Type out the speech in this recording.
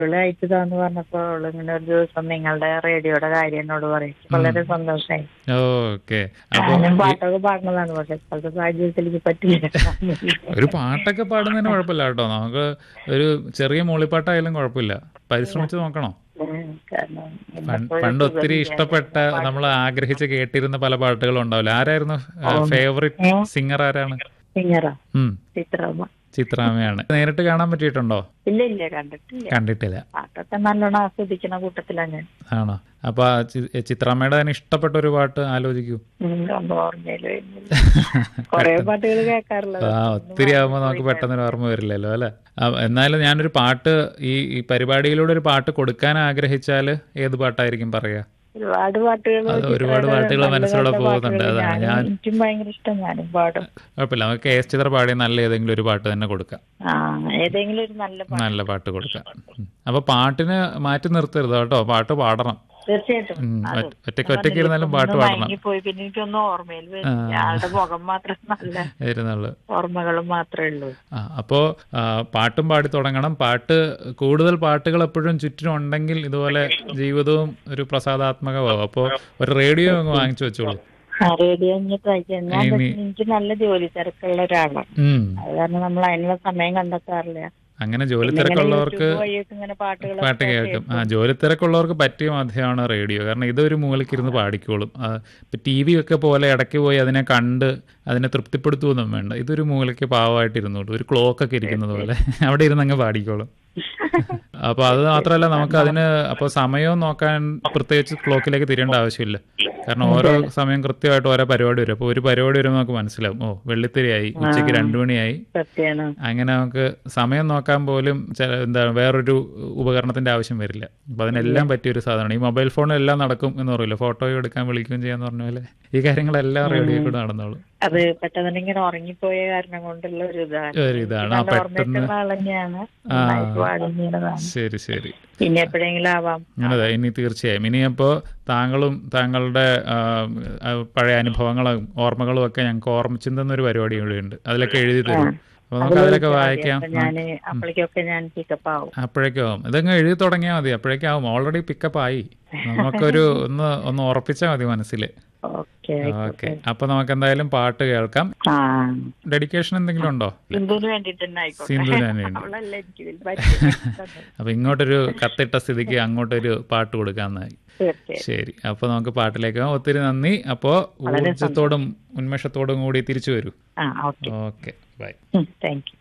അവള് അയച്ചതാന്ന് പറഞ്ഞപ്പോ അവള് ഇങ്ങനെ ഒരു ദിവസം നിങ്ങളുടെ റേഡിയോയുടെ കാര്യം എന്നോട് പറയും വളരെ സന്തോഷമായി ഓക്കെ അപ്പൊ ഞാനും പാട്ടൊക്കെ പാടുന്നതാണ് പക്ഷെ ഇപ്പോഴത്തെ സാഹചര്യത്തിൽ എനിക്ക് പറ്റില്ല ഒരു പാട്ടൊക്കെ പാടുന്നതിന് കുഴപ്പമില്ല കേട്ടോ നമുക്ക് ഒരു ചെറിയ മൂളിപ്പാട്ടായാലും കുഴപ്പമില്ല പരിശ്രമിച്ച് നോക്കണം ഉം, കാരണം പണ്ട് ഇന്നിപ്പോ പണ്ട് ഒത്തിരി ഇഷ്ടപ്പെട്ട നമ്മൾ ആഗ്രഹിച്ച് കേട്ടിരുന്ന പല പാട്ടുകളും ഉണ്ടാവില്ല ആരായിരുന്നു ഫേവറേറ്റ് സിംഗർ ആരാണ് സിംഗറാ ഉം ചിത്രമ്മ ചിത്രാമ്മയാണ് നേരിട്ട് കാണാൻ പറ്റിയിട്ടുണ്ടോ ഇല്ല ഇല്ല കണ്ടിട്ടില്ല കണ്ടിട്ടില്ല പാട്ടൊക്കെ നല്ലോണം ആസ്വദിക്കുന്ന കൂട്ടത്തിലാണ് ഞാൻ ആണോ അപ്പൊ ആ ചി- ചിത്രാമ്മയുടെ തന്നെ ഇഷ്ടപ്പെട്ട ഒരു പാട്ട് ആലോചിക്കൂ ഉം, ഒന്നും ഓർമ്മയില് വരുന്നില്ല കൊറേ പാട്ടുകൾ കേൾക്കാറുള്ളത് ആ ഒത്തിരി ആകുമ്പോ നമുക്ക് പെട്ടെന്ന് ഓർമ്മ വരില്ലല്ലോ അല്ലെ എന്നാലും ഞാനൊരു പാട്ട് ഈ ഈ പരിപാടിയിലൂടെ ഒരു പാട്ട് കൊടുക്കാൻ ആഗ്രഹിച്ചാല് ഏത് പാട്ടായിരിക്കും പറയാ ഒരുപാട് പാട്ടുകൾ അത് ഒരുപാട് പാട്ടുകൾ മനസ്സിലൂടെ പോകുന്നുണ്ട് അതാണ് ഞാൻ എനിക്കും ഭയങ്കര ഇഷ്ടം ഞാനും പാടും കുഴപ്പമില്ല നമുക്ക് കെ എസ് ചിത്ര പാടിയ നല്ല ഏതെങ്കിലും ഒരു പാട്ട് തന്നെ കൊടുക്കാം ആ ഏതെങ്കിലും ഒരു നല്ല പാട്ട് നല്ല പാട്ട് കൊടുക്കാം ഉം. അപ്പൊ പാട്ടിന് മാറ്റി നിർത്തരുത് കേട്ടോ പാട്ട് പാടണം തീർച്ചയായിട്ടും ഉം. അത് ഒറ്റ- ഒറ്റയ്ക്ക് ഒറ്റയ്ക്ക് ഇരുന്നാലും പാട്ട് പാടണം പോയി പിന്നെ എനിക്കൊന്നും ഓർമ്മയിൽ വരുന്നില്ല ആളുടെ മുഖം മാത്രം നല്ല ഇരുന്നുള്ളു ഓർമ്മകളും മാത്രമേ ഉള്ളൂ ആ അപ്പോൾ പാട്ടും പാടി തുടങ്ങണം പാട്ട് കൂടുതൽ പാട്ടുകൾ എപ്പോഴും ചുറ്റിനും ഉണ്ടെങ്കിൽ ഇതുപോലെ ജീവിതവും ഒരു പ്രസാദാത്മകമാവും അപ്പോൾ ഒരു റേഡിയോ അങ്ങ് വാങ്ങിച്ചു വെച്ചോളൂ ആ റേഡിയോ ഇനി ട്രൈ ചെയ്യാം ഞാൻ ഇനി- പക്ഷേ എനിക്ക് നല്ല ജോലി തിരക്കുള്ള ഒരാളാണ് ഉം. അത് കാരണം നമ്മൾ അതിനുള്ള സമയം കണ്ടെത്താറില്ല അങ്ങനെ ജോലി പിന്നെ ഇങ്ങനെ തിരക്കുള്ളവർക്ക് യൂട്യൂബ് വഴിയൊക്കെ ഇങ്ങനെ പാട്ടുകൾ പാട്ട് കേൾക്കും ആ ജോലി തിരക്കുള്ളവർക്ക് പറ്റിയ മാധ്യമമാണ് റേഡിയോ കാരണം ഇതൊരു മൂലക്കിരുന്ന് പാടിക്കോളും ആ, ഇപ്പൊ ടി വി ഒക്കെ പോലെ ഇടയ്ക്ക് പോയി അതിനെ കണ്ട് അതിനെ തൃപ്തിപ്പെടുത്തുകയൊന്നും വേണ്ട ഇതൊരു മൂലയ്ക്ക് പാവമായിട്ട് ഇരുന്നോളൂ ഒരു ക്ലോക്ക് ഒക്കെ ഇരിക്കുന്നത് പോലെ അവിടെ ഇരുന്ന് അങ്ങ് പാടിക്കോളും അപ്പൊ അത് മാത്രമല്ല നമുക്ക് അതിന് അപ്പൊ സമയവും നോക്കാൻ പ്രത്യേകിച്ച് ക്ലോക്കിലേക്ക് തിരിയേണ്ട ആവശ്യമില്ല കാരണം ഓരോ സമയം കൃത്യമായിട്ട് ഓരോ പരിപാടി വരും അപ്പൊ ഒരു പരിപാടി വരുമ്പോൾ നമുക്ക് മനസ്സിലാവും ഓ വെള്ളിത്തിരിയായി ഉച്ചയ്ക്ക് രണ്ടു മണിയായി സത്യമാണ് അങ്ങനെ നമുക്ക് സമയം നോക്കാൻ പോലും ചെ- എന്താ വേറൊരു ഉപകരണത്തിന്റെ ആവശ്യം വരില്ല അപ്പൊ അതിനെല്ലാം പറ്റിയ ഒരു സാധനമാണ് ഈ മൊബൈൽ ഫോണിൽ എല്ലാം നടക്കും എന്ന് പറയില്ല ഫോട്ടോ എടുക്കാൻ വിളിക്കുകയും ചെയ്യാന്ന് പറഞ്ഞ പോലെ ഈ കാര്യങ്ങളെല്ലാം റേഡിയോ കൂടെ നടന്നോളൂ അത് പെട്ടെന്ന് ഇങ്ങനെ ഉറങ്ങിപ്പോയ കാരണം കൊണ്ടുള്ള ഒരു ഇതാണ് ഒരു ഇതാണ് ആ നല്ല പെട്ടെന്ന് ഓർമ്മയ്ക്കുള്ള ആൾ തന്നെയാണ് നന്നായിട്ട് പാടുന്നതാണ് ശരി ശരി പിന്നെ എപ്പോഴെങ്കിലും ആവാം അതെ ഇനി തീർച്ചയായും ഇനി അപ്പോൾ താങ്കളും താങ്കളുടെ ആ, ആ, പഴയ അനുഭവങ്ങളും ഓർമ്മകളും ഒക്കെ ഞങ്ങൾക്ക് ഓർമ്മിച്ചിരുന്ന ഒരു പരിപാടി കൂടിയുണ്ട് അതിലൊക്കെ എഴുതി തരും അപ്പൊ നമുക്ക് അതിലൊക്കെ വായിക്കാം അപ്പൊ ഞാന് അപ്പോഴേക്കൊക്കെ ഞാൻ പിക്കപ്പ് ആവും അപ്പോഴേക്കും ആവും ഇതങ്ങ് എഴുതി തുടങ്ങിയാൽ മതി അപ്പോഴേക്കും ആവും ഓൾറെഡി പിക്കപ്പ് ആയി നമുക്കൊരു ഒന്ന് ഒന്ന് ഉറപ്പിച്ചാൽ മതി മനസ്സിൽ ഓക്കെ ഓക്കെ അപ്പൊ നമുക്ക് എന്തായാലും പാട്ട് കേൾക്കാം ആ ഡെഡിക്കേഷൻ എന്തെങ്കിലും ഉണ്ടോ സിന്ധുവിന് വേണ്ടിട്ട് തന്നെ ആയിക്കോട്ടെ സിന്ധുവിന് തന്നെ വേണ്ടി. അവളല്ല എനിക്ക് ഇതിൽ പറ്റിയത്. അപ്പൊ ഇങ്ങോട്ടൊരു കത്തിട്ട സ്ഥിതിക്ക് അങ്ങോട്ടൊരു പാട്ട് കൊടുക്കാന്നായി തീർച്ചയായും ശരി അപ്പൊ നമുക്ക് പാട്ടിലേക്ക് പോകാം ഒത്തിരി നന്ദി അപ്പോ ഊർജത്തോടും ഉന്മേഷത്തോടും കൂടി തിരിച്ചു വരൂ ആ okay okay bye thank U